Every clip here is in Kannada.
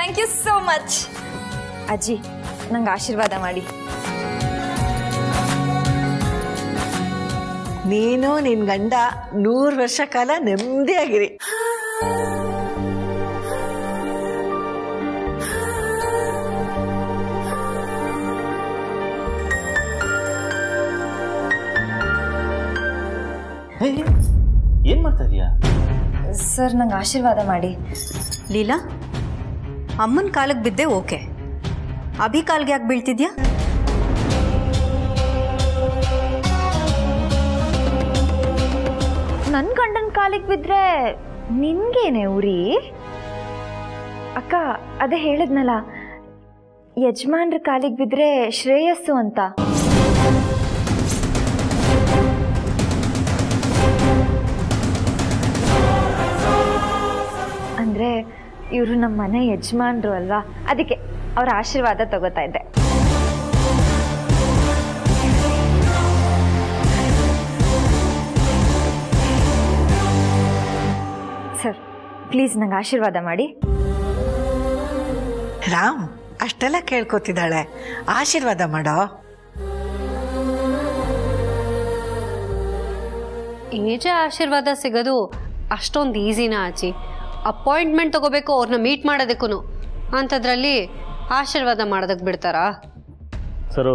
ಥ್ಯಾಂಕ್ ಯು ಸೋ ಮಚ್ ಅಜ್ಜಿ ನಂಗೆ ಆಶೀರ್ವಾದ ಮಾಡಿ ನೀನು ನಿನ್ ಗಂಡ ನೂರು ವರ್ಷ ಕಾಲ ನೆಮ್ಮದಿಯಾಗಿರಿ ಏನು ಮಾಡ್ತಾ ಇದೀಯಾ ಸರ್ ನಂಗೆ ಆಶೀರ್ವಾದ ಮಾಡಿ ಲೀಲಾ ಅಮ್ಮನ ಕಾಲಿಗೆ ಬಿದ್ದೆ ಓಕೆ ಅಭಿ ಕಾಲ್ಗೆ ಯಾಕೆ ಬೀಳ್ತಿದ್ಯಾ ನನ್ನ ಗಂಡನ ಕಾಲಿಗೆ ಬಿದ್ದರೆ ನಿನ್ಗೇನೆ ಉರಿ ಅಕ್ಕ ಅದೇ ಹೇಳಿದ್ನಲ್ಲ ಯಜಮಾನ್ರ ಕಾಲಿಗೆ ಬಿದ್ದರೆ ಶ್ರೇಯಸ್ಸು ಅಂತ ಅಂದರೆ ಇವರು ನಮ್ಮ ಮನೆ ಯಜಮಾನ್ರು ಅಲ್ವಾ ಅದಕ್ಕೆ ಅವರ ಆಶೀರ್ವಾದ ತಗೋತಾ ಇದ್ದೆ ಸರ್ ಪ್ಲೀಸ್ ನಂಗೆ ಆಶೀರ್ವಾದ ಮಾಡಿ ರಾಮ್ ಅಷ್ಟೆಲ್ಲ ಕೇಳ್ಕೊತಿದ್ದಾಳೆ ಆಶೀರ್ವಾದ ಮಾಡೋ ಏಜೆ ಆಶೀರ್ವಾದ ಸಿಗೋದು ಅಷ್ಟೊಂದು ಈಸಿನಾ ಆಚಿ ಅಪಾಯಿಂಟ್ಮೆಂಟ್ ತಗೋಬೇಕು ಅವ್ರನ್ನ ಮೀಟ್ ಮಾಡೋದಕ್ಕೂ ಅಂಥದ್ರಲ್ಲಿ ಆಶೀರ್ವಾದ ಮಾಡೋದಕ್ಕೆ ಬಿಡ್ತಾರಾ ಸರು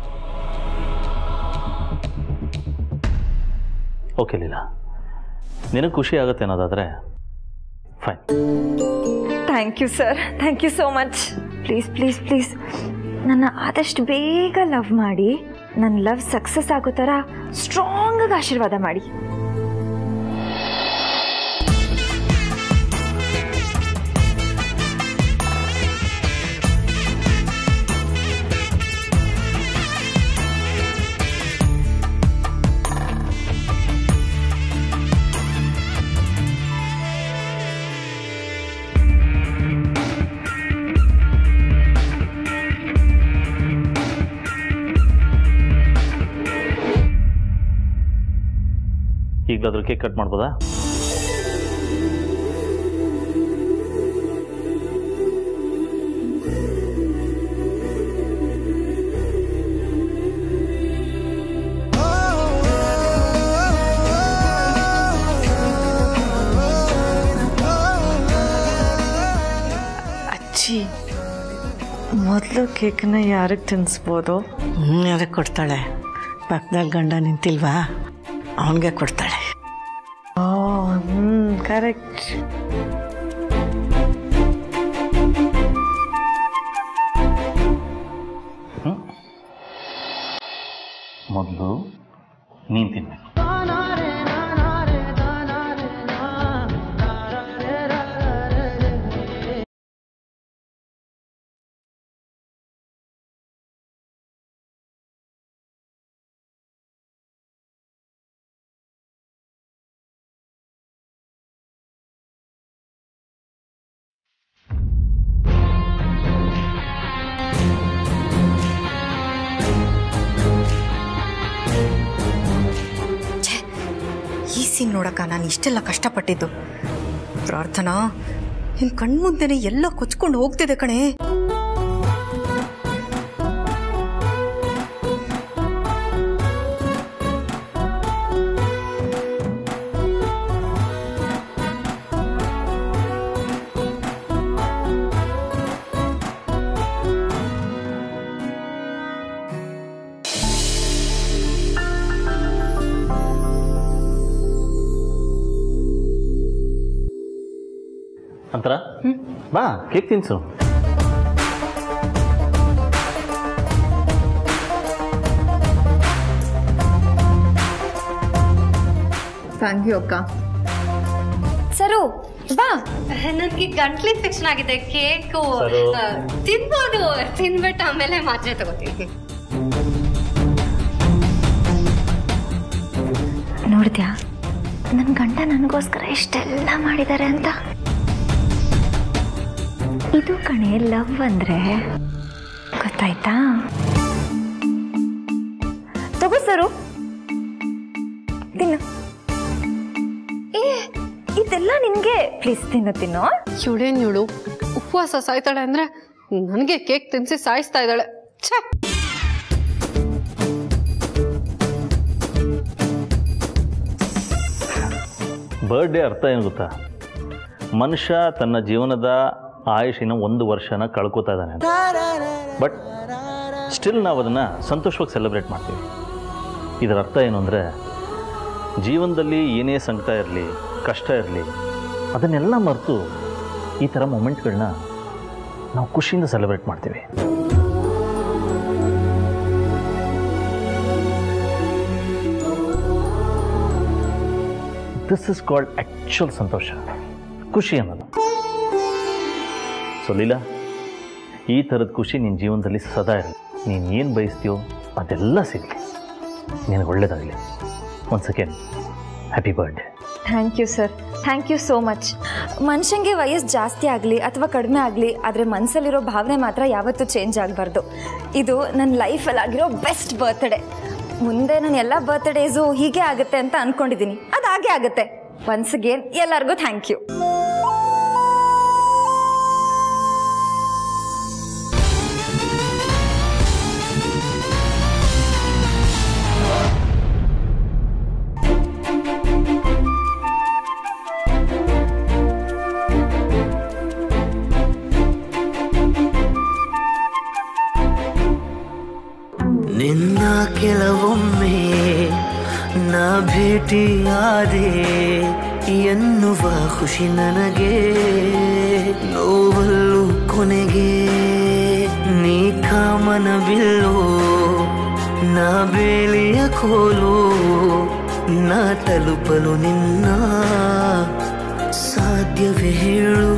ಓಕೆ ಲೀಲಾ ನಿನಗೆ ಖುಷಿ ಆಗುತ್ತೆ ಅನ್ನೋದಾದರೆ fine thank you sir thank you so much please please please ನನ್ನ ಆದಷ್ಟು ಬೇಗ ಲವ್ ಮಾಡಿ ನನ್ನ ಲವ್ ಸಕ್ಸಸ್ ಆಗೋ ಥರ ಸ್ಟ್ರಾಂಗಾಗಿ ಆಶೀರ್ವಾದ ಮಾಡಿ ಈಗಲಾದ್ರೂ ಕೇಕ್ ಕಟ್ ಮಾಡ್ಬೋದಾ ಅಜ್ಜಿ ಮೊದಲು ಕೇಕ್ನ ಯಾರಿಗೆ ತಿನ್ನಿಸ್ಬೋದು ಯಾರಿಗೆ ಕೊಡ್ತಾಳೆ ಪಕ್ಕದಲ್ಲಿ ಗಂಡ ನಿಂತಿಲ್ವಾ ಅವನಿಗೆ ಕೊಡ್ತಾಳೆ ಓ ಹ್ಞೂ ಕರೆಕ್ಟ್ ಮೊದಲು ನೀನು ತಿನ್ಬೇಕು ಈ ಸೀನ್ ನೋಡಕ್ಕ ನಾನು ಇಷ್ಟೆಲ್ಲ ಕಷ್ಟಪಟ್ಟಿದ್ದು ಪ್ರಾರ್ಥನಾ ನಿನ್ ಕಣ್ಮುಂದೆನೆ ಎಲ್ಲ ಕೊಚ್ಕೊಂಡು ಹೋಗ್ತಿದೆ ಕಣೆ ಅಂತರ ಬಾ ಕೇಕ್ ತಿನ್ಸು ಥ್ಯಾಂಕ್ ಯು ಅಕ್ಕ ಸರು ಬಾ ನನಗೆ ಗಂಟ್ಲು ಇನ್ಫೆಕ್ಷನ್ ಆಗಿದೆ ಕೇಕು ಸರು. ತಿನ್ಬೋದು ತಿನ್ಬಿಟ್ಟು ಆಮೇಲೆ ಮಾತ್ರೆ ತಗೋತೀನಿ ನೋಡಿದ್ಯಾ ನನ್ನ ಗಂಡ ನನಗೋಸ್ಕರ ಇಷ್ಟೆಲ್ಲ ಮಾಡಿದ್ದಾರೆ ಅಂತ ಇದು ಕಣೆ ಲವ್ ಅಂದ್ರೆ ಗೊತ್ತಾಯ್ತಾ ತಗೋ ಸರು ತಿನ್ನು ಏ ಇದೆಲ್ಲ ನಿನ್ಗೆ ಪ್ಲೀಸ್ ತಿನ್ನು ತಿನ್ನು ಇವಳೇನು ಇವಳು ಉಪವಾಸ ಸಾಯ್ತಾಳೆ ಅಂದರೆ ನನಗೆ ಕೇಕ್ ತಿನ್ನಿಸಿ ಸಾಯಿಸ್ತಾ ಇದ್ದಾಳೆ ಛೇ ಬರ್ಡೇ ಅರ್ಥ ಏನು ಗೊತ್ತಾ ಮನುಷ್ಯ ತನ್ನ ಜೀವನದ ಆಯುಷಿನ ಒಂದು ವರ್ಷನ ಕಳ್ಕೊತಾ ಇದ್ದಾನೆ ಅಂತ ಬಟ್ ಸ್ಟಿಲ್ ನಾವು ಅದನ್ನು ಸಂತೋಷವಾಗಿ ಸೆಲೆಬ್ರೇಟ್ ಮಾಡ್ತೀವಿ ಇದರ ಅರ್ಥ ಏನು ಅಂದರೆ ಜೀವನದಲ್ಲಿ ಏನೇ ಸಂಕಟ ಇರಲಿ ಕಷ್ಟ ಇರಲಿ ಅದನ್ನೆಲ್ಲ ಮರೆತು ಈ ಥರ ಮೊಮೆಂಟ್ಗಳನ್ನ ನಾವು ಖುಷಿಯಿಂದ ಸೆಲೆಬ್ರೇಟ್ ಮಾಡ್ತೀವಿ ದಿಸ್ ಇಸ್ ಕಾಲ್ಡ್ ಆ್ಯಕ್ಚುಯಲ್ ಸಂತೋಷ ಖುಷಿ ಅನ್ನೋದು ಸೊ ಲೀಲಾ ಈ ಥರದ ಖುಷಿ ನಿನ್ನ ಜೀವನದಲ್ಲಿ ಸದಾ ಇರಲಿ ನೀನು ಏನು ಬಯಸ್ತೀಯೋ ಅದೆಲ್ಲ ಸಿಗಲಿ ನಿನಗೆ ಒಳ್ಳೇದಾಗಲಿ ಒಂದು second happy birthday thank you sir thank you so much ಮನುಷ್ಯಂಗೆ ವಯಸ್ಸು ಜಾಸ್ತಿ ಆಗಲಿ ಅಥವಾ ಕಡಿಮೆ ಆಗಲಿ ಆದರೆ ಮನಸ್ಸಲ್ಲಿರೋ ಭಾವನೆ ಮಾತ್ರ ಯಾವತ್ತೂ ಚೇಂಜ್ ಆಗಬಾರ್ದು ಇದು ನನ್ನ ಲೈಫಲ್ಲಿ ಆಗಿರೋ ಬೆಸ್ಟ್ ಬರ್ತ್ಡೇ ಮುಂದೆ ನನ್ನ ಎಲ್ಲ ಬರ್ತ್ಡೇಸು ಹೀಗೆ ಆಗುತ್ತೆ ಅಂತ ಅಂದ್ಕೊಂಡಿದ್ದೀನಿ ಅದು ಹಾಗೆ ಆಗುತ್ತೆ ಒನ್ಸ್ ಅಗೇನ್ ಎಲ್ಲರಿಗೂ ಥ್ಯಾಂಕ್ ಯು ನಿನ್ನ ಕೆಲವೊಮ್ಮೆ ನಾ ಭೇಟಿಯಾದೆ ಎನ್ನುವ ಖುಷಿ ನನಗೆ ನೋವಲ್ಲು ಕೊನೆಗೆ ನೀ ಕಾಮನ ಬಿಲ್ಲು ನಾ ಬೇಲಿಯ ಕೋಲು ನಾ ತಲುಪಲು ನಿನ್ನ ಸಾಧ್ಯವೇ ಹೇಳು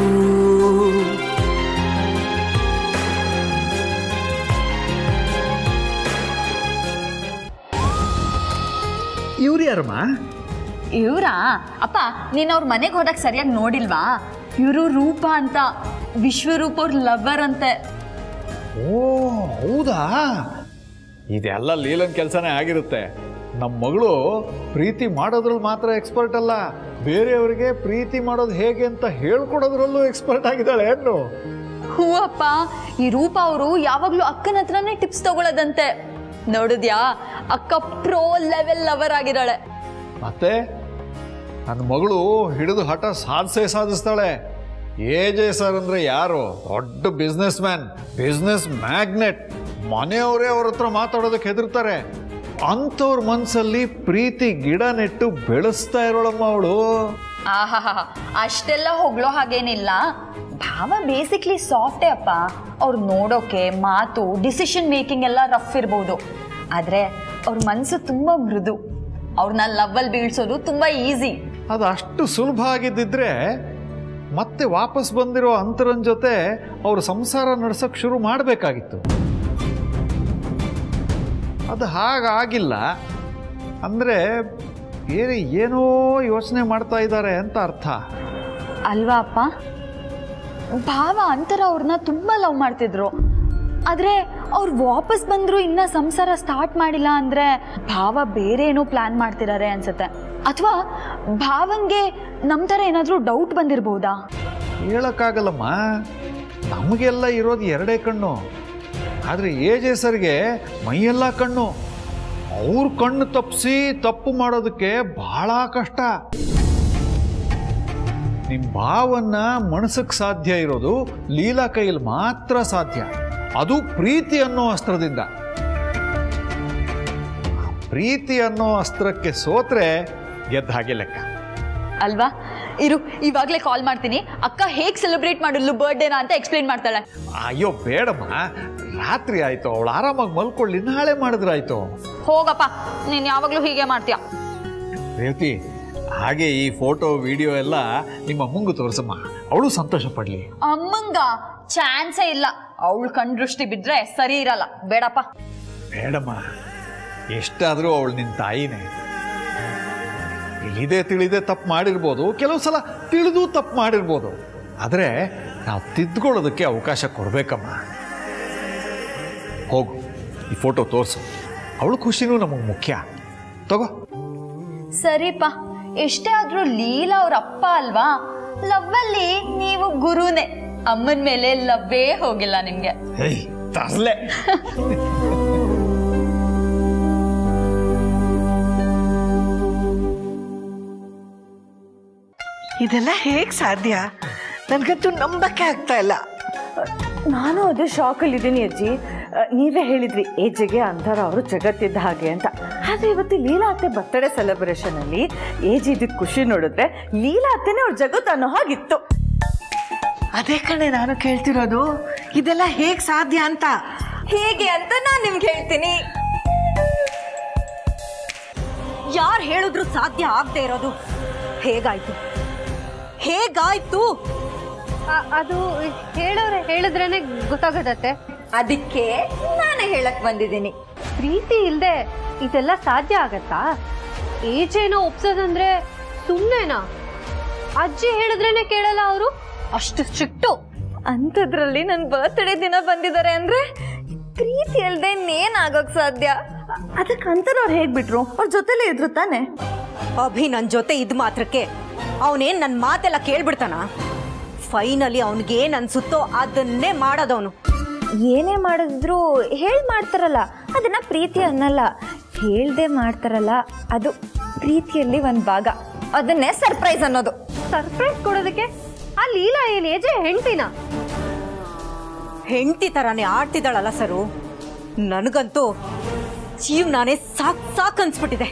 ಇವ್ರು ಯಾರಮ್ಮ ಇವ್ರಾ ಅಪ್ಪ ನೀನ್ ಅವ್ರ ಮನೆಗೆ ಹೋದಾಗ ಸರಿಯಾಗಿ ನೋಡಿಲ್ವಾ ಇವರು ರೂಪ ಅಂತ ವಿಶ್ವರೂಪ ಅವ್ರ ಲವರ್ ಅಂತೆ ಓ ಹೌದಾ ಇದೆಲ್ಲ ಲೀಲನ್ ಕೆಲಸನೇ ಆಗಿರುತ್ತೆ ನಮ್ಮ ಮಗಳು ಪ್ರೀತಿ ಮಾಡೋದ್ರಲ್ಲಿ ಮಾತ್ರ ಎಕ್ಸ್ಪರ್ಟ್ ಅಲ್ಲ ಬೇರೆಯವರಿಗೆ ಪ್ರೀತಿ ಮಾಡೋದು ಹೇಗೆ ಅಂತ ಹೇಳ್ಕೊಡೋದ್ರಲ್ಲೂ ಎಕ್ಸ್ಪರ್ಟ್ ಆಗಿದ್ದಾಳೆ ಏನು ಹೂ ಅಪ್ಪ ಈ ರೂಪ ಅವರು ಯಾವಾಗ್ಲೂ ಅಕ್ಕನ ಹತ್ರನೇ ಟಿಪ್ಸ್ ತಗೊಳ್ಳೋದಂತೆ ನೋಡಿದ್ಯಾ ಅಕ್ಕ ಪ್ರೋ ಲೆವೆಲ್ ಲವರ್ ಆಗಿದ್ದಾಳೆ ಮತ್ತೆ ನನ್ನ ಮಗಳು ಹಿಡಿದು ಹಠ ಸಾಧಿಸೇ ಸಾಧಿಸ್ತಾಳೆ ಎ ಜೆ ಸರ್ ಅಂದ್ರೆ ಯಾರು ದೊಡ್ಡ ಬಿಸ್ನೆಸ್ ಮ್ಯಾನ್ ಬಿಸ್ನೆಸ್ ಮ್ಯಾಗ್ನೆಟ್ ಮನೆಯವರೇ ಅವ್ರ ಹತ್ರ ಮಾತಾಡೋದಕ್ಕೆ ಹೆದರ್ತಾರೆ ಅಂಥವ್ರ ಮನ್ಸಲ್ಲಿ ಪ್ರೀತಿ ಗಿಡ ನೆಟ್ಟು ಬೆಳೆಸ್ತಾ ಇರೋಳಮ್ಮ ಅವಳು ಆಹಾ ಅಷ್ಟೆಲ್ಲ ಹೊಗಳೋ ಹಾಗೇನಿಲ್ಲ ಭಾವ ಬೇಸಿಕ್ಲಿ ಸಾಫ್ಟೇ ಅಪ್ಪ ಅವ್ರು ನೋಡೋಕೆ ಮಾತು ಡಿಸಿಷನ್ ಮೇಕಿಂಗ್ ಎಲ್ಲ ರಫ್ ಇರ್ಬೋದು ಆದ್ರೆ ಅವ್ರ ಮನಸ್ಸು ತುಂಬಾ ಮೃದು ಅವ್ರನ್ನ ಲವ್ವಲ್ಲಿ ಬೀಳ್ಸೋದು ತುಂಬಾ ಈಸಿ ಅದು ಅಷ್ಟು ಸುಲಭ ಆಗಿದ್ದಿದ್ರೆ ಮತ್ತೆ ವಾಪಸ್ ಬಂದಿರೋ ಅಂತರನ್ ಜೊತೆ ಅವ್ರ ಸಂಸಾರ ನಡ್ಸೋಕ್ ಶುರು ಮಾಡಬೇಕಾಗಿತ್ತು ಅದು ಹಾಗಾಗಿಲ್ಲ ಅಂದರೆ ಬೇರೆ ಏನೋ ಯೋಚನೆ ಮಾಡ್ತಾ ಇದ್ದಾರೆ ಅಂತ ಅರ್ಥ ಅಲ್ವಾ ಅಪ್ಪ ಭಾವ ಅಂತರ ಅವ್ರನ್ನ ತುಂಬಾ ಲವ್ ಮಾಡ್ತಿದ್ರು ಆದ್ರೆ ಅವ್ರು ವಾಪಸ್ ಬಂದ್ರು ಇನ್ನ ಸಂಸಾರ ಸ್ಟಾರ್ಟ್ ಮಾಡಿಲ್ಲ ಅಂದ್ರೆ ಭಾವ ಬೇರೆ ಏನೋ ಪ್ಲಾನ್ ಮಾಡ್ತಿದ್ದಾರೆ ಅನ್ಸುತ್ತೆ ಅಥವಾ ಭಾವಂಗೆ ನಮ್ ತರ ಏನಾದ್ರೂ ಡೌಟ್ ಬಂದಿರ್ಬೋದಾ ಹೇಳಕ್ಕಾಗಲ್ಲಮ್ಮ ನಮಗೆಲ್ಲ ಇರೋದು ಎರಡೇ ಕಣ್ಣು ಆದರೆ ಎ ಜೆ ಸರ್ಗೆ ಮೈಯೆಲ್ಲ ಕಣ್ಣು ಅವ್ರ ಕಣ್ಣು ತಪ್ಪಿಸಿ ತಪ್ಪು ಮಾಡೋದಕ್ಕೆ ಬಹಳ ಕಷ್ಟ ನಿಮ್ಮ ಭಾವನ್ನ ಮನಸ್ಸಕ್ಕೆ ಸಾಧ್ಯ ಇರೋದು ಲೀಲಾ ಕೈಯಲ್ಲಿ ಮಾತ್ರ ಸಾಧ್ಯ ಅದು ಪ್ರೀತಿ ಅನ್ನೋ ಅಸ್ತ್ರದಿಂದ ಆ ಪ್ರೀತಿ ಅನ್ನೋ ಅಸ್ತ್ರಕ್ಕೆ ಸೋತ್ರೆ ಗೆದ್ದ ಹಾಗೆ ಲೆಕ್ಕ ಅಲ್ವಾ ಇರು ಇವಾಗ್ಲೇ ಕಾಲ್ ಮಾಡ್ತೀನಿ ಅಕ್ಕ ಹೇಗ್ ಸೆಲೆಬ್ರೇಟ್ ಮಾಡಿದ್ಲು ಬರ್ಡೇನಾ ಅಂತ ಎಕ್ಸ್ಪ್ಲೇನ್ ಮಾಡ್ತಾಳೆ ಅಯ್ಯೋ ಬೇಡಮ್ಮ ರಾತ್ರಿ ಆಯ್ತು ಅವಳು ಆರಾಮಾಗಿ ಮಲ್ಕೊಳ್ಳಿ ನಾಳೆ ಮಾಡಿದ್ರಾಯ್ತು ಹೋಗಪ್ಪ ನೀನ್ ಯಾವಾಗ್ಲೂ ಹೀಗೆ ಮಾಡ್ತೀಯ ರೇವತಿ ಹಾಗೆ ಈ ಫೋಟೋ ವಿಡಿಯೋ ಎಲ್ಲ ನಿಮ್ಮ ಮುಂಗು ತೋರಿಸಮ್ಮ ಅವಳು ಸಂತೋಷ ಪಡ್ಲಿ ಅಮ್ಮಂಗ ಚಾನ್ಸೇ ಇಲ್ಲ ಅವಳು ಕಣ್ ದೃಷ್ಟಿ ಬಿದ್ರೆ ಸರಿ ಇರಲ್ಲ ಬೇಡಪ್ಪ ಬೇಡಮ್ಮ ಎಷ್ಟಾದರೂ ಅವಳು ನಿನ್ನ ತಾಯಿನೇ ತಿಳಿದೇ ತಿಳಿದೇ ತಪ್ಪು ಮಾಡಿರ್ಬೋದು ಕೆಲವು ಸಲ ತಿಳಿದು ತಪ್ಪು ಮಾಡಿರ್ಬೋದು ಆದರೆ ನಾವು ತಿದ್ಕೊಳ್ಳೋದಕ್ಕೆ ಅವಕಾಶ ಕೊಡಬೇಕಮ್ಮ ಹೋಗು ಈ ಫೋಟೋ ತೋರಿಸು ಅವಳು ಖುಷಿನೂ ನಮಗೆ ಮುಖ್ಯ ತಗೋ ಸರಿಪ್ಪ ಎಷ್ಟೇ ಆದ್ರೂ ಲೀಲಾ ಅವ್ರ ಅಪ್ಪ ಅಲ್ವಾ ಲವ್ವಲ್ಲಿ ನೀವು ಗುರುನೇ ಅಮ್ಮನ ಮೇಲೆ ಲವ್ವೇ ಹೋಗಿಲ್ಲ ನಿಮ್ಗೆ ಹೇಯ್ ತರ್ಲೆ ಇದೆಲ್ಲ ಹೇಗ್ ಸಾಧ್ಯ ನನ್ಗಂತೂ ನಂಬಕ್ಕೆ ಆಗ್ತಾ ಇಲ್ಲ ನಾನು ಅದೇ ಶಾಕಲ್ಲಿ ಇದ್ದೀನಿ ಅಜ್ಜಿ ಅ, ನೀವೇ ಹೇಳಿದ್ರಿ ಏಜಿಗೆ ಅಂತರ ಅವರು ಜಗತ್ತಿದ್ದ ಹಾಗೆ ಅಂತ ಆದ್ರೆ ಇವತ್ತು ಲೀಲಾ ಅತ್ತೆ ಬರ್ತಡೇ ಸೆಲೆಬ್ರೇಷನ್ ಅಲ್ಲಿ ಏಜ್ ಇದ್ದಿದ್ ಖುಷಿ ನೋಡಿದ್ರೆ ಲೀಲಾ ಅತ್ತೆನೇ ಅವ್ರ ಜಗತ್ತು ಅನ್ನೋ ಹಾಗಿತ್ತು ಅದೇ ಕಣೆ ನಾನು ಕೇಳ್ತಿರೋದು ಇದೆಲ್ಲ ಹೇಗ್ ಸಾಧ್ಯ ಅಂತ ಹೇಗೆ ಅಂತ ನಾನು ನಿಮ್ಗೆ ಹೇಳ್ತೀನಿ ಯಾರು ಹೇಳಿದ್ರು ಸಾಧ್ಯ ಆಗದೆ ಇರೋದು ಹೇಗಾಯ್ತು ಹೇಗಾಯ್ತು ಆ- ಅದು ಹೇಳೋರೆ ಹೇಳಿದ್ರೇನೆ ಗೊತ್ತಾಗದತ್ತೆ ಅದಕ್ಕೆ ನಾನೇ ಹೇಳಕ್ ಬಂದಿದ್ದೀನಿ ಪ್ರೀತಿ ಇಲ್ದೆ ಇದೆಲ್ಲ ಸಾಧ್ಯ ಆಗತ್ತಾ ಏಜೇನೋ ಒಪ್ಸೋದಂದ್ರೆ ಸುಮ್ಮನೆನಾ ಅಜ್ಜಿ ಹೇಳಿದ್ರೇನೆ ಕೇಳಲ್ಲ ಅವರು ಅಷ್ಟು ಸ್ಟ್ರಿಕ್ಟು ಅಂಥದ್ರಲ್ಲಿ ನನ್ನ ಬರ್ತ್ಡೇ ದಿನ ಬಂದಿದ್ದಾರೆ ಅಂದ್ರೆ ಪ್ರೀತಿ ಅಲ್ದೆ ಇನ್ನೇನ್ ಆಗೋಕ್ ಸಾಧ್ಯ ಅದಕ್ಕೆ ಅಂತರವ್ರು ಹೇಗ್ ಬಿಟ್ರು ಅವ್ರ ಜೊತೆಲೇ ಇದ್ರು ತಾನೆ ಅಭಿ ನನ್ನ ಜೊತೆ ಇದ್ ಮಾತ್ರಕ್ಕೆ ಅವನೇನ್ ನನ್ನ ಮಾತೆಲ್ಲ ಕೇಳ್ಬಿಡ್ತಾನ ಫೈನಲಿ ಅವನಿಗೇನ್ ಅನ್ಸುತ್ತೋ ಅದನ್ನೇ ಮಾಡೋದವನು ಏನೇ ಮಾಡಿದ್ರು ಹೇಳ್ ಮಾಡ್ತಾರಲ್ಲ ಅದನ್ನ ಪ್ರೀತಿ ಅನ್ನಲ್ಲ ಹೇಳ್ದೆ ಮಾಡ್ತಾರಲ್ಲ ಅದು ಪ್ರೀತಿಯಲ್ಲಿ ಒಂದ್ ಭಾಗ ಅದನ್ನೇ ಸರ್ಪ್ರೈಸ್ ಅನ್ನೋದು ಸರ್ಪ್ರೈಸ್ ಕೊಡೋದಕ್ಕೆ ಆ ಲೀಲಾ ಏನ್ ಏಜೆ ಹೆಂಡ್ತಿನ ಹೆಂಡತಿ ತರಾನೇ ಆಡ್ತಿದ್ದಾಳಲ್ಲ ಸರು ನನಗಂತೂ ಜೀವನಾನೇ ಸಾಕ್ ಸಾಕ್ ಅನ್ಸ್ಬಿಟ್ಟಿದೆ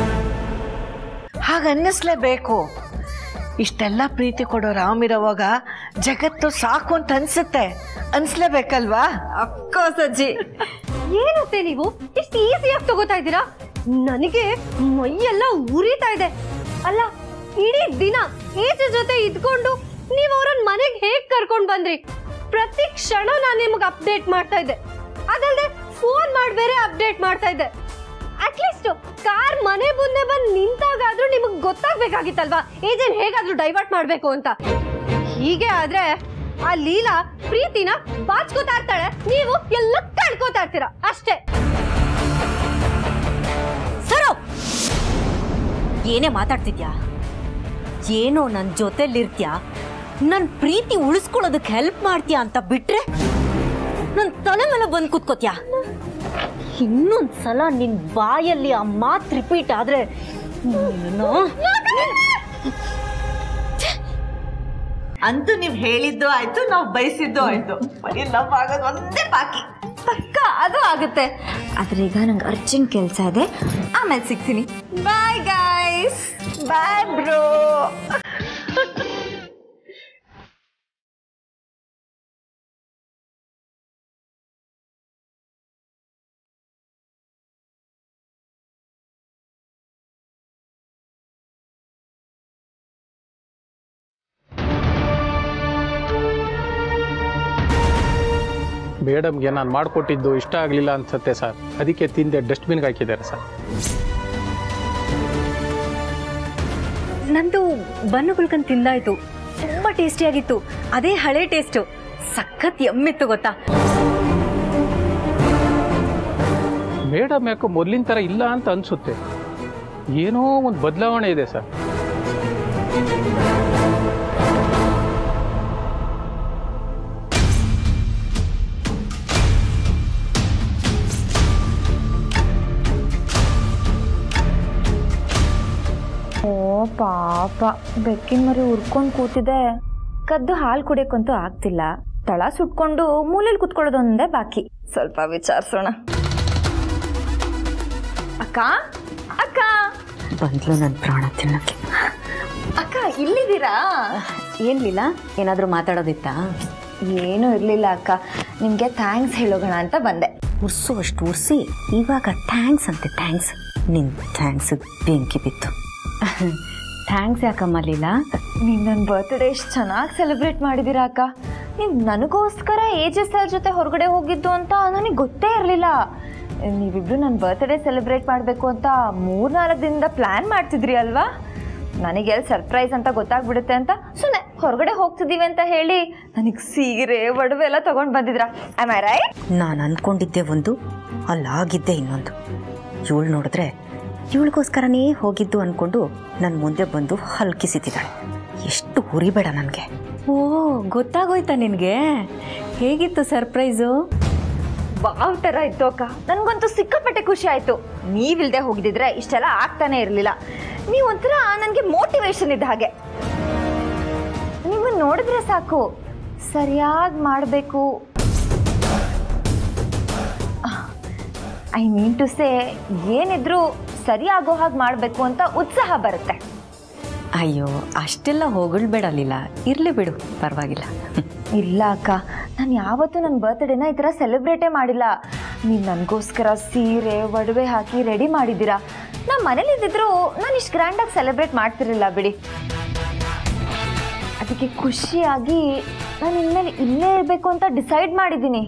ಹಾಗ ಅನ್ನಿಸ್ಲೇಬೇಕು ಇಷ್ಟೆಲ್ಲ ಪ್ರೀತಿ ಕೊಡೋ ರಾಮಿರೋವಾಗ ಜಗತ್ತು ಸಾಕು ಅಂತ ಅನ್ಸುತ್ತೆ ಅನ್ಸ್ಲೇಬೇಕಲ್ವಾ ಅಫ್ಕೋರ್ಸ್ ಅಜ್ಜಿ ಏನತ್ತೆ ನೀವು ಇಷ್ಟು ಈಸಿಯಾಗಿ ತಗೋತಾ ಇದ್ದೀರಾ ನನಗೆ ಮೈಯೆಲ್ಲ ಉರಿತಾ ಇದೆ ಅಲ್ಲ ಇಡೀ ದಿನ ಏಜ್ ಜೊತೆ ಇದ್ಕೊಂಡು ನೀವು ಅವ್ರನ್ನ ಮನೆಗೆ ಹೇಗ್ ಕರ್ಕೊಂಡ್ ಬಂದ್ರಿ ಪ್ರತಿ ಕ್ಷಣ ನಾನು ನಿಮ್ಗೆ ಅಪ್ಡೇಟ್ ಮಾಡ್ತಾ ಇದ್ದೆ ಅದಲ್ಲದೆ ಫೋನ್ ಮಾಡಿ ಬೇರೆ ಅಪ್ಡೇಟ್ ಮಾಡ್ತಾ ಇದ್ದೆ ಅಟ್ಲೀಸ್ಟ್ ಕಾರ್ ಮನೆ ಮುಂದೆ ಬಂದು ನಿಂತಾಗಾದ್ರೂ ನಿಮಗೆ ಗೊತ್ತಾಗ್ಬೇಕಾಗಿತ್ತಲ್ವಾ ಏಜೆನ್ ಹೇಗಾದ್ರೂ ಡೈವರ್ಟ್ ಮಾಡ್ಬೇಕು ಅಂತ ಹೀಗೆ ಆದ್ರೆ ಆ ಲೀಲಾ ಪ್ರೀತಿನ ಬಾಚ್ಕೋತಾ ಇರ್ತಾಳೆ ನೀವು ಎಲ್ಲ ಕಳ್ಕೋತಾ ಇರ್ತೀರಾ ಅಷ್ಟೇ ಸರು ಏನೇ ಮಾತಾಡ್ತಿದ್ಯಾ ಏನೋ ನನ್ನ ಜೊತೆಲಿರ್ತ್ಯಾ ನನ್ನ ಪ್ರೀತಿ ಉಳಿಸ್ಕೊಳ್ಳೋದಕ್ಕೆ ಹೆಲ್ಪ್ ಮಾಡ್ತೀಯಾ ಅಂತ ಬಿಟ್ರೆ ನನ್ನ ತಲೆ ಮೇಲೆ ಬಂದು ಕೂತ್ಕೋತ್ಯಾ ಇನ್ನೊಂದ್ ಸಲ ನಿನ್ ಬಾಯಲ್ಲಿ ಆ ಮಾತು ರಿಪೀಟ್ ಆದ್ರೆ ನೀನು ಅಂತೂ ನೀವ್ ಹೇಳಿದ್ದು ಆಯ್ತು ನಾವು ಬಯಸಿದ್ದು ಆಯ್ತು ಬರೀ ಲವ್ ಆಗೋದು ಒಂದೇ ಬಾಕಿ ಪಕ್ಕ ಅದು ಆಗುತ್ತೆ ಆದ್ರೆ ಈಗ ನಂಗೆ ಅರ್ಜೆಂಟ್ ಕೆಲಸ ಇದೆ ಆಮೇಲೆ ಸಿಗ್ತೀನಿ ಬಾಯ್ ಗಾಯ್ಸ್ ಬಾಯ್ ಬ್ರೋ ಮೇಡಮ್ಗೆ ನಾನು ಮಾಡಿಕೊಟ್ಟಿದ್ದು ಇಷ್ಟ ಆಗಲಿಲ್ಲ ಅನ್ಸುತ್ತೆ ಸರ್ ಅದಕ್ಕೆ ತಿಂದೆ ಡಸ್ಟ್ಬಿನ್ಗೆ ಹಾಕಿದ್ದಾರೆ ಸರ್ ನಂದು ಬನ್ನು ಗುಲ್ಕನ್ ತಿಂದಾಯ್ತು ತುಂಬಾ ಟೇಸ್ಟಿಯಾಗಿತ್ತು ಅದೇ ಹಳೆ ಟೇಸ್ಟು ಸಖತ್ ಎಮ್ಮಿತ್ತು ಗೊತ್ತಾ ಮೇಡಮ್ ಯಾಕೋ ಮೊದಲಿನ ಥರ ಇಲ್ಲ ಅಂತ ಅನಿಸುತ್ತೆ ಏನೋ ಒಂದು ಬದಲಾವಣೆ ಇದೆ ಸರ್ ಓ ಪಾಪ ಬೆಕ್ಕಿನ ಮರಿ ಉರ್ಕೊಂಡು ಕೂತಿದೆ ಕದ್ದು ಹಾಲು ಕುಡಿಯೋಕ್ಕಂತೂ ಆಗ್ತಿಲ್ಲ ತಳ ಸುಟ್ಕೊಂಡು ಮೂಲೆಯಲ್ಲಿ ಕುತ್ಕೊಳ್ಳೋದೊಂದೇ ಬಾಕಿ ಸ್ವಲ್ಪ ವಿಚಾರಿಸೋಣ ಅಕ್ಕ ಅಕ್ಕ ಬಂದ್ಲು ನನ್ನ ಪ್ರಾಣ ತಿನ್ನಕ್ಕೆ ಅಕ್ಕ ಇಲ್ಲಿದ್ದೀರಾ ಏನ್ಲಿಲ್ಲ ಏನಾದರೂ ಮಾತಾಡೋದಿತ್ತಾ ಏನೂ ಇರಲಿಲ್ಲ ಅಕ್ಕ ನಿಮಗೆ ಥ್ಯಾಂಕ್ಸ್ ಹೇಳೋಣ ಅಂತ ಬಂದೆ ಉರ್ಸು ಅಷ್ಟು ಉರ್ಸಿ ಇವಾಗ ಥ್ಯಾಂಕ್ಸ್ ಅಂತೆ ಥ್ಯಾಂಕ್ಸ್ ನಿನ್ ಥ್ಯಾಂಕ್ಸ್ ಬೆಂಕಿ ಬಿತ್ತು ಥ್ಯಾಂಕ್ಸ್ ಯಾಕಮ್ಮ ಲೀಲಾ ನೀವು ನನ್ನ ಬರ್ತ್ಡೇ ಎಷ್ಟು ಚೆನ್ನಾಗಿ ಸೆಲೆಬ್ರೇಟ್ ಮಾಡಿದ್ದೀರಾ ಅಕ್ಕ ನೀವು ನನಗೋಸ್ಕರ ಏಜ್ ಸರ್ ಜೊತೆ ಹೊರಗಡೆ ಹೋಗಿದ್ದು ಅಂತ ನನಗೆ ಗೊತ್ತೇ ಇರಲಿಲ್ಲ ನೀವಿಬ್ರು ನನ್ನ ಬರ್ತ್ಡೇ ಸೆಲೆಬ್ರೇಟ್ ಮಾಡಬೇಕು ಅಂತ ಮೂರ್ನಾಲ್ಕು ದಿನದಿಂದ ಪ್ಲ್ಯಾನ್ ಮಾಡ್ತಿದ್ರಿ ಅಲ್ವಾ ನನಗೆ ಎಲ್ಲಿ ಸರ್ಪ್ರೈಸ್ ಅಂತ ಗೊತ್ತಾಗ್ಬಿಡುತ್ತೆ ಅಂತ ಸುಮ್ಮನೆ ಹೊರಗಡೆ ಹೋಗ್ತಿದ್ದೀವಿ ಅಂತ ಹೇಳಿ ನನಗೆ ಸೀರೆ ಒಡವೆ ಎಲ್ಲ ತೊಗೊಂಡು ಬಂದಿದ್ರಾ ಆಮ್ ಐ ರೈಟ್ ನಾನು ಅನ್ಕೊಂಡಿದ್ದೆ ಒಂದು ಅಲ್ಲಾಗಿದ್ದೆ ಇನ್ನೊಂದು ಇವಳು ನೋಡಿದ್ರೆ ಇವಳಿಗೋಸ್ಕರನೇ ಹೋಗಿದ್ದು ಅನ್ಕೊಂಡು ನನ್ನ ಮುಂದೆ ಬಂದು ಹಲ್ಕಿಸಿದ್ದಾಳೆ ಎಷ್ಟು ಉರಿಬೇಡ ನನಗೆ ಓ ಗೊತ್ತಾಗೋಯ್ತಾ ನಿನಗೆ ಹೇಗಿತ್ತು ಸರ್ಪ್ರೈಸು ವಾವ್ ಥರ ಇತ್ತು ಅಕ್ಕ ನನಗಂತೂ ಸಿಕ್ಕಾಪಟ್ಟೆ ಖುಷಿ ಆಯಿತು ನೀವಿಲ್ದೆ ಹೋಗಿದ್ದಿದ್ರೆ ಇಷ್ಟೆಲ್ಲ ಆಗ್ತಾನೆ ಇರಲಿಲ್ಲ ನೀವು ಒಂಥರ ನನಗೆ ಮೋಟಿವೇಶನ್ ಇದ್ದ ಹಾಗೆ ನಿಮ್ಮನ್ನು ನೋಡಿದ್ರೆ ಸಾಕು ಸರಿಯಾಗಿ ಮಾಡಬೇಕು ಐ ಮೀನ್ ಟು ಸೇ ಏನಿದ್ರು ಸರಿಯಾಗೋ ಹಾಗೆ ಮಾಡಬೇಕು ಅಂತ ಉತ್ಸಾಹ ಬರುತ್ತೆ ಅಯ್ಯೋ ಅಷ್ಟೆಲ್ಲ ಹೊಗಳ್ಬೇಡ ಲೀಲ ಇರಲಿ ಬಿಡು ಪರವಾಗಿಲ್ಲ ಇಲ್ಲ ಅಕ್ಕ ನಾನು ಯಾವತ್ತೂ ನನ್ನ ಬರ್ತ್ಡೇನ ಈ ಥರ ಸೆಲೆಬ್ರೇಟೇ ಮಾಡಿಲ್ಲ ನೀವು ನನಗೋಸ್ಕರ ಸೀರೆ ಒಡವೆ ಹಾಕಿ ರೆಡಿ ಮಾಡಿದ್ದೀರಾ ನಮ್ಮ ಮನೇಲಿ ಇದ್ದಿದ್ರು ನಾನು ಇಷ್ಟು ಗ್ರ್ಯಾಂಡಾಗಿ ಸೆಲೆಬ್ರೇಟ್ ಮಾಡ್ತಿರಲಿಲ್ಲ ಬಿಡಿ ಅದಕ್ಕೆ ಖುಷಿಯಾಗಿ ನಾನು ಇನ್ಮೇಲೆ ಇಲ್ಲೇ ಇರಬೇಕು ಅಂತ ಡಿಸೈಡ್ ಮಾಡಿದ್ದೀನಿ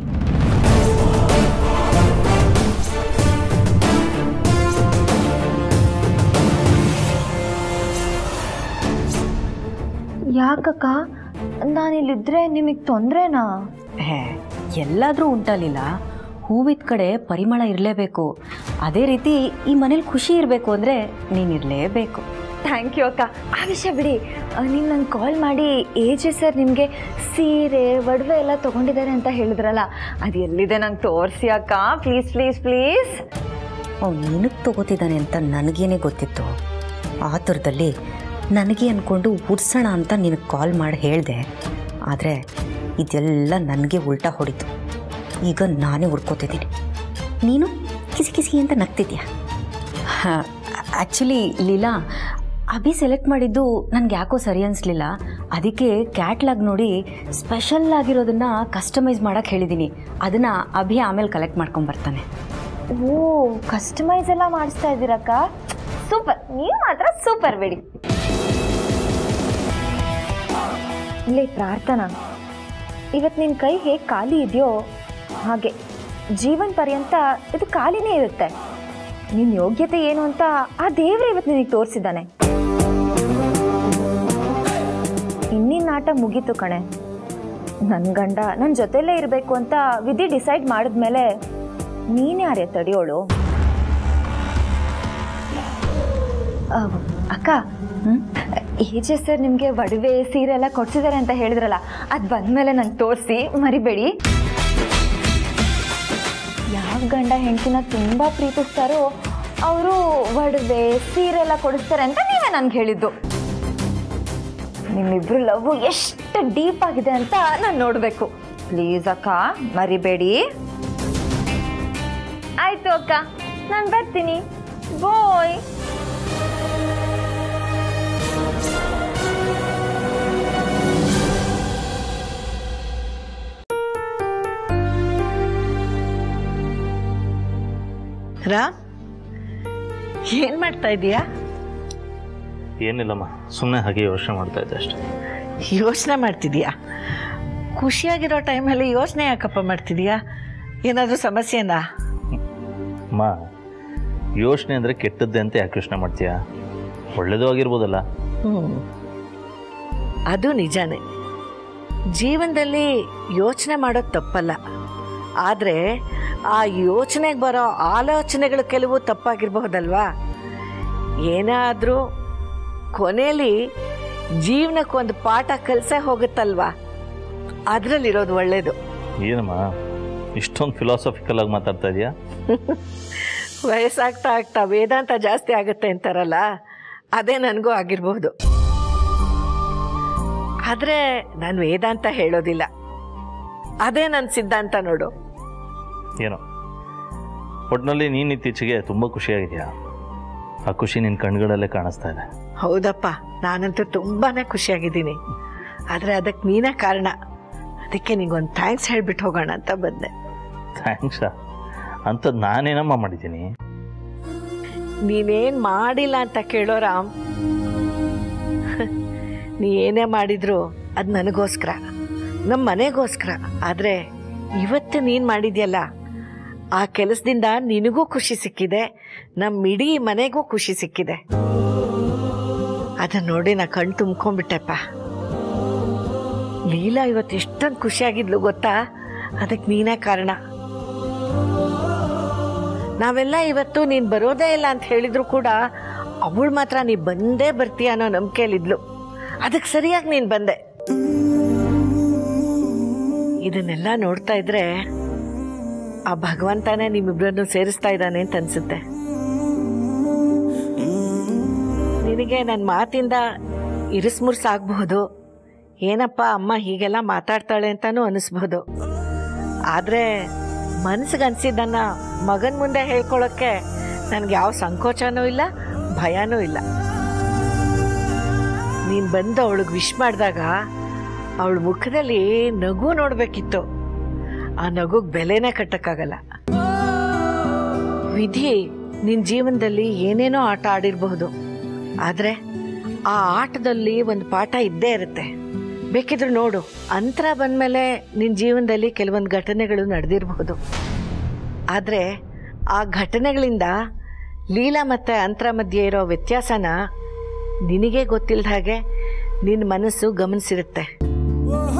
ಯಾಕಕ್ಕ ನಾನಿಲ್ಲಿದ್ರೆ ನಿಮಗೆ ತೊಂದ್ರೆನಾ ಹೇ ಎಲ್ಲಾದರೂ ಉಂಟಲಿಲ್ಲ ಹೂವಿದ ಕಡೆ ಪರಿಮಳ ಇರಲೇಬೇಕು ಅದೇ ರೀತಿ ಈ ಮನೇಲಿ ಖುಷಿ ಇರಬೇಕು ಅಂದರೆ ನೀನಿರಲೇಬೇಕು ಥ್ಯಾಂಕ್ ಯು ಅಕ್ಕ ಆ ವಿಷಯ ಬಿಡಿ ನೀವು ನಂಗೆ ಕಾಲ್ ಮಾಡಿ ಏಜೆ ಸರ್ ನಿಮಗೆ ಸೀರೆ ಒಡವೆ ಎಲ್ಲ ತೊಗೊಂಡಿದ್ದಾರೆ ಅಂತ ಹೇಳಿದ್ರಲ್ಲ ಅದು ಎಲ್ಲಿದೆ ನಂಗೆ ತೋರಿಸಿ ಅಕ್ಕ ಪ್ಲೀಸ್ ಪ್ಲೀಸ್ ಪ್ಲೀಸ್ ಅವ್ನು ಏನಕ್ಕೆ ತಗೋತಿದ್ದಾನೆ ಅಂತ ನನಗೇನೆ ಗೊತ್ತಿತ್ತು ಆತುರದಲ್ಲಿ ನನಗೆ ಅಂದ್ಕೊಂಡು ಉಡ್ಸೋಣ ಅಂತ ನಿನಗೆ ಕಾಲ್ ಮಾಡಿ ಹೇಳಿದೆ ಆದರೆ ಇದೆಲ್ಲ ನನಗೆ ಉಲ್ಟಾ ಹೊಡಿತು ಈಗ ನಾನೇ ಹುಡ್ಕೋತಿದ್ದೀನಿ ನೀನು ಕಿಸಿ ಕಿಸಿ ಅಂತ ನಗ್ತಿದ್ಯಾ ಆ್ಯಕ್ಚುಲಿ ಲೀಲಾ ಅಭಿ ಸೆಲೆಕ್ಟ್ ಮಾಡಿದ್ದು ನನಗೆ ಯಾಕೋ ಸರಿ ಅನಿಸ್ಲಿಲ್ಲ ಅದಕ್ಕೆ ಕ್ಯಾಟ್ಲಾಗ್ ನೋಡಿ ಸ್ಪೆಷಲ್ ಆಗಿರೋದನ್ನ ಕಸ್ಟಮೈಸ್ ಮಾಡೋಕ್ಕೆ ಹೇಳಿದ್ದೀನಿ ಅದನ್ನು ಅಭಿ ಆಮೇಲೆ ಕಲೆಕ್ಟ್ ಮಾಡ್ಕೊಂಬರ್ತಾನೆ ಓ ಕಸ್ಟಮೈಸ್ ಎಲ್ಲ ಮಾಡಿಸ್ತಾ ಇದ್ದೀರಕ್ಕ ಸೂಪರ್ ನೀವು ಮಾತ್ರ ಸೂಪರ್ ಬಿಡಿ ಇಲ್ಲೇ ಪ್ರಾರ್ಥನಾ ಇವತ್ತು ನಿನ್ನ ಕೈ ಹೇಗೆ ಖಾಲಿ ಇದೆಯೋ ಹಾಗೆ ಜೀವನ ಪರ್ಯಂತ ಇದು ಖಾಲಿನೇ ಇರುತ್ತೆ ನಿನ್ನ ಯೋಗ್ಯತೆ ಏನು ಅಂತ ಆ ದೇವ್ರೆ ಇವತ್ತು ನಿನಗೆ ತೋರಿಸಿದ್ದಾನೆ ಇನ್ನಿನ ಆಟ ಮುಗೀತು ಕಣೆ ನನ್ನ ಗಂಡ ನನ್ನ ಜೊತೆಲೇ ಇರಬೇಕು ಅಂತ ವಿಧಿ ಡಿಸೈಡ್ ಮಾಡಿದ್ಮೇಲೆ ನೀನೇ ಯಾರೇ ತಡಿಯೋಳು ಆ, ಅಕ್ಕ ಏಜೆ ಸರ್ ನಿಮಗೆ ಒಡವೆ ಸೀರೆ ಎಲ್ಲ ಕೊಡ್ಸಿದ್ದಾರೆ ಅಂತ ಹೇಳಿದ್ರಲ್ಲ ಅದು ಬಂದಮೇಲೆ ನಂಗೆ ತೋರಿಸಿ ಮರಿಬೇಡಿ ಯಾವ ಗಂಡ ಹೆಂಡತಿನ ತುಂಬ ಪ್ರೀತಿಸ್ತಾರೋ ಅವರು ಒಡವೆ ಸೀರೆ ಎಲ್ಲ ಕೊಡಿಸ್ತಾರೆ ಅಂತ ನೀವೇ ನನ್ಗೆ ಹೇಳಿದ್ದು ನಿಮ್ಮಿಬ್ರು ಲವ್ ಎಷ್ಟು ಡೀಪ್ ಆಗಿದೆ ಅಂತ ನಾನು ನೋಡಬೇಕು ಪ್ಲೀಸ್ ಅಕ್ಕ ಮರಿಬೇಡಿ ಆಯ್ತು ಅಕ್ಕ ನಾನು ಬರ್ತೀನಿ ಬಾಯ್ ರಾಮ್ ಏನ್ ಮಾಡ್ತಾ ಇದೀಯಾ ಏನಿಲ್ಲಮ್ಮ ಸುಮ್ಮನೆ ಹಾಗೆ ಯೋಚನೆ ಮಾಡ್ತಾ ಇದ್ದೆ ಅಷ್ಟೆ ಯೋಚನೆ ಮಾಡ್ತಿದ್ಯಾ ಖುಷಿಯಾಗಿರೋ ಟೈಮಲ್ಲಿ ಯೋಚನೆ ಯಾಕಪ್ಪ ಮಾಡ್ತಿದ್ಯಾ ಏನಾದರೂ ಸಮಸ್ಯೆನಾ ಅಮ್ಮ ಯೋಚನೆ ಅಂದರೆ ಕೆಟ್ಟದ್ದೆ ಅಂತ ಯಾಕೆ ಯೋಚನೆ ಮಾಡ್ತೀಯಾ ಒಳ್ಳೇದು ಆಗಿರ್ಬೋದಲ್ಲ ಹ್ಞೂ ಅದು ನಿಜಾನೇ ಜೀವನದಲ್ಲಿ ಯೋಚನೆ ಮಾಡೋದು ತಪ್ಪಲ್ಲ ಆದರೆ ಆ ಯೋಚನೆಗೆ ಬರೋ ಆಲೋಚನೆಗಳು ಕೆಲವು ತಪ್ಪಾಗಿರ್ಬಹುದಲ್ವಾ ಏನೇ ಆದರೂ ಕೊನೆಯಲ್ಲಿ ಜೀವನಕ್ಕೊಂದು ಪಾಠ ಕಲಿಸೇ ಹೋಗುತ್ತಲ್ವಾ ಅದರಲ್ಲಿರೋದು ಒಳ್ಳೆಯದು ಏನಮ್ಮ ಇಷ್ಟೊಂದು ಫಿಲಾಸಫಿಕಲ್ ಆಗಿ ಮಾತಾಡ್ತಾ ಇದೆಯಾ ವಯಸ್ಸಾಗ್ತಾ ಆಗ್ತಾ ವೇದಾಂತ ಜಾಸ್ತಿ ಆಗುತ್ತೆ ಅಂತಾರಲ್ಲ ಅದೇ ನನಗೂ ಆಗಿರ್ಬೋದು ಆದರೆ ನಾನು ವೇದಾಂತ ಹೇಳೋದಿಲ್ಲ ಅದೇ ನನ್ನ ಸಿದ್ಧಾಂತ ನೋಡು ಏನೋ ಒಟ್ಟಿನಲ್ಲಿ ನೀನು ಇತ್ತೀಚೆಗೆ ತುಂಬ ಖುಷಿಯಾಗಿದೆಯಾ ಆ ಖುಷಿ ನಿನ್ನ ಕಣ್ಗಳಲ್ಲೇ ಕಾಣಿಸ್ತಾ ಇದೆ ಹೌದಪ್ಪ ನಾನಂತೂ ತುಂಬಾ ಖುಷಿಯಾಗಿದ್ದೀನಿ ಆದರೆ ಅದಕ್ಕೆ ನೀನೇ ಕಾರಣ ಅದಕ್ಕೆ ನಿಂಗೊಂದು ಥ್ಯಾಂಕ್ಸ್ ಹೇಳ್ಬಿಟ್ಟು ಹೋಗೋಣ ಅಂತ ಬಂದೆ ಥ್ಯಾಂಕ್ಸಾ ಅಂಥದ್ದು ನಾನೇನಮ್ಮ ಮಾಡಿದ್ದೀನಿ ನೀನೇನ್ ಮಾಡಿಲ್ಲ ಅಂತ ಕೇಳೋ ರಾಮ್ ನೀ ಏನೇ ಮಾಡಿದ್ರು ಅದು ನನಗೋಸ್ಕರ ನಮ್ಮ ಮನೆಗೋಸ್ಕರ ಆದರೆ ಇವತ್ತು ನೀನು ಮಾಡಿದ್ಯಲ್ಲ ಆ ಕೆಲಸದಿಂದ ನಿನಗೂ ಖುಷಿ ಸಿಕ್ಕಿದೆ ನಮ್ಮ ಇಡೀ ಮನೆಗೂ ಖುಷಿ ಸಿಕ್ಕಿದೆ ಅದನ್ನ ನೋಡಿ ನಾ ಕಣ್ ತುಂಬ್ಕೊಂಡ್ಬಿಟ್ಟೆಪ್ಪ ಲೀಲಾ ಇವತ್ತು ಎಷ್ಟೊಂದು ಖುಷಿಯಾಗಿದ್ಲು ಗೊತ್ತಾ ಅದಕ್ಕೆ ನೀನೇ ಕಾರಣ ನಾವೆಲ್ಲ ಇವತ್ತು ನೀನು ಬರೋದೇ ಇಲ್ಲ ಅಂತ ಹೇಳಿದ್ರು ಕೂಡ ಅವಳು ಮಾತ್ರ ನೀ ಬಂದೇ ಬರ್ತೀಯ ಅನ್ನೋ ನಂಬಿಕೆಯಲ್ಲಿದ್ಲು ಅದಕ್ಕೆ ಸರಿಯಾಗಿ ನೀನು ಬಂದೆ ಇದನ್ನೆಲ್ಲ ನೋಡ್ತಾ ಇದ್ರೆ ಆ ಭಗವಂತನೇ ನಿಮ್ಮಿಬ್ಬರನ್ನು ಸೇರಿಸ್ತಾ ಇದ್ದಾನೆ ಅಂತ ಅನ್ಸುತ್ತೆ ನಿನಗೆ ನನ್ನ ಮಾತಿಂದ ಇರಿಸ್ಮುರ್ಸಾಗಬಹುದು ಏನಪ್ಪ ಅಮ್ಮ ಹೀಗೆಲ್ಲ ಮಾತಾಡ್ತಾಳೆ ಅಂತಾನೂ ಅನಿಸ್ಬೋದು ಆದರೆ ಮನ್ಸಿಗೆ ಅನ್ಸಿದ್ದನ್ನ ಮಗನ ಮುಂದೆ ಹೇಳ್ಕೊಳ್ಳೋಕ್ಕೆ ನನಗೆ ಯಾವ ಸಂಕೋಚನೂ ಇಲ್ಲ ಭಯನೂ ಇಲ್ಲ ನೀನು ಬಂದು ಅವಳಿಗೆ ವಿಶ್ ಮಾಡಿದಾಗ ಅವಳ ಮುಖದಲ್ಲಿ ನಗು ನೋಡಬೇಕಿತ್ತು ಆ ನಗುಗೆ ಬೆಲೆನೇ ಕಟ್ಟಕ್ಕಾಗಲ್ಲ ವಿಧಿ ನಿನ್ನ ಜೀವನದಲ್ಲಿ ಏನೇನೋ ಆಟ ಆಡಿರಬಹುದು ಆದರೆ ಆ ಆಟದಲ್ಲಿ ಒಂದು ಪಾಠ ಇದ್ದೇ ಇರುತ್ತೆ ಬೇಕಿದ್ರೆ ನೋಡು ಅಂತರ ಬಂದಮೇಲೆ ನಿನ್ನ ಜೀವನದಲ್ಲಿ ಕೆಲವೊಂದು ಘಟನೆಗಳು ನಡೆದಿರಬಹುದು ಆದರೆ ಆ ಘಟನೆಗಳಿಂದ ಲೀಲಾ ಮತ್ತು ಅಂತರ ಮಧ್ಯೆ ಇರೋ ವ್ಯತ್ಯಾಸನ ನಿನಗೆ ಗೊತ್ತಿಲ್ಲದ ಹಾಗೆ ನಿನ್ನ ಮನಸ್ಸು ಗಮನಿಸಿರುತ್ತೆ